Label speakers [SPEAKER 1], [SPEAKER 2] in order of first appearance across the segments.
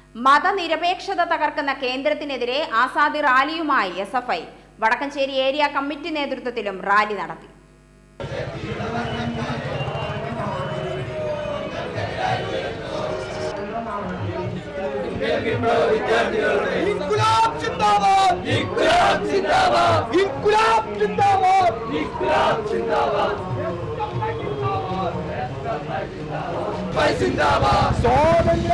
[SPEAKER 1] മതനിരപേക്ഷത തകർക്കുന്ന കേന്ദ്രത്തിനെതിരെ ആസാദി റാലിയുമായി S F I Vadakkanchery area committee നേതൃത്വത്തിലും റാലി നടത്തി
[SPEAKER 2] ഇൻകുലാബ് സിന്ദാബാദ് ഇൻകുലാബ് സിന്ദാബാദ് ഇൻകുലാബ് സിന്ദാബാദ് ഇൻകുലാബ് സിന്ദാബാദ് സിന്ദാബാദ് സ്വാതന്ത്ര്യ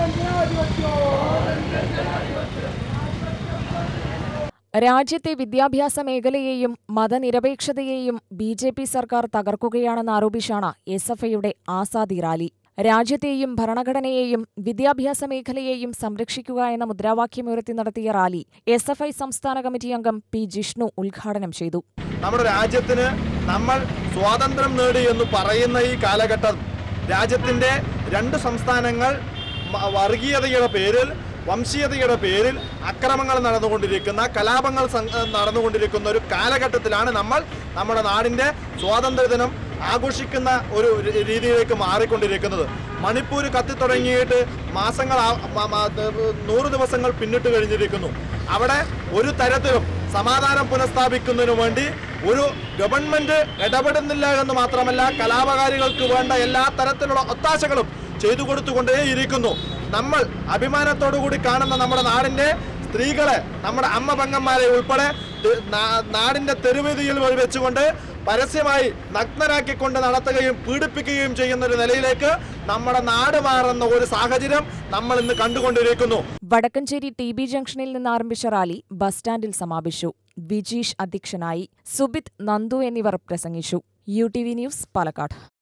[SPEAKER 3] രാജ്യത്തെ വിദ്യാഭ്യാസ മേഖലയെയും മതനിരപേക്ഷതയെയും ബി ജെ പി സർക്കാർ തകർക്കുകയാണെന്ന് ആരോപിച്ചാണ് എസ് എഫ് ഐയുടെ ആസാദി റാലി രാജ്യത്തെയും ഭരണഘടനയെയും വിദ്യാഭ്യാസ മേഖലയെയും സംരക്ഷിക്കുക എന്ന മുദ്രാവാക്യമുയർത്തി നടത്തിയ റാലി എസ് എഫ് ഐ സംസ്ഥാന കമ്മിറ്റി അംഗം പി ജിഷ്ണു ഉദ്ഘാടനം ചെയ്തു
[SPEAKER 4] നമ്മുടെ രാജ്യത്തിന് നമ്മൾ സ്വാതന്ത്ര്യം നേടി എന്ന് പറയുന്ന ഈ കാലഘട്ടം രാജ്യത്തിൻ്റെ രണ്ട് സംസ്ഥാനങ്ങൾ മ- വർഗീയതയുടെ പേരിൽ വംശീയതയുടെ പേരിൽ അക്രമങ്ങൾ നടന്നുകൊണ്ടിരിക്കുന്ന കലാപങ്ങൾ സം- നടന്നുകൊണ്ടിരിക്കുന്ന ഒരു കാലഘട്ടത്തിലാണ് നമ്മൾ നമ്മുടെ നാടിൻ്റെ സ്വാതന്ത്ര്യദിനം ആഘോഷിക്കുന്ന ഒരു രി- രീതിയിലേക്ക് മാറിക്കൊണ്ടിരിക്കുന്നത് മണിപ്പൂർ കത്തിത്തുടങ്ങിയിട്ട് മാസങ്ങൾ ആ- മ- മ- ദ- നൂറ് ദിവസങ്ങൾ പിന്നിട്ട് കഴിഞ്ഞിരിക്കുന്നു അവിടെ ഒരു തരത്തിലും സമാധാനം പുനഃസ്ഥാപിക്കുന്നതിനു വേണ്ടി ഒരു ഗവൺമെന്റ് ഇടപെടുന്നില്ല എന്ന് മാത്രമല്ല കലാപകാരികൾക്ക് വേണ്ട എല്ലാ തരത്തിലുള്ള ഒത്താശകളും ചെയ്തു കൊടുത്തുകൊണ്ടേയിരിക്കുന്നു നമ്മൾ അഭിമാനത്തോടു കൂടി കാണുന്ന നമ്മുടെ നാടിന്റെ സ്ത്രീകളെ നമ്മുടെ അമ്മ പെങ്ങന്മാരെ ഉൾപ്പെടെ തെ- നാ- നാടിന്റെ തെരുവീതിയിൽ വഴി വെച്ചുകൊണ്ട് പരസ്യമായി നഗ്നരാക്കിക്കൊണ്ട് നടത്തുകയും പീഡിപ്പിക്കുകയും ചെയ്യുന്ന ഒരു നിലയിലേക്ക് നമ്മുടെ നാട് മാറുന്ന ഒരു സാഹചര്യം നമ്മൾ ഇന്ന് കണ്ടുകൊണ്ടിരിക്കുന്നു
[SPEAKER 3] വടക്കഞ്ചേരി ടി ബി ജംഗ്ഷനിൽ നിന്ന് ആരംഭിച്ച റാലി ബസ് സ്റ്റാൻഡിൽ സമാപിച്ചു വിജീഷ് അധ്യക്ഷനായി സുബിത് നന്ദു എന്നിവർ പ്രസംഗിച്ചു U T V news Palakkad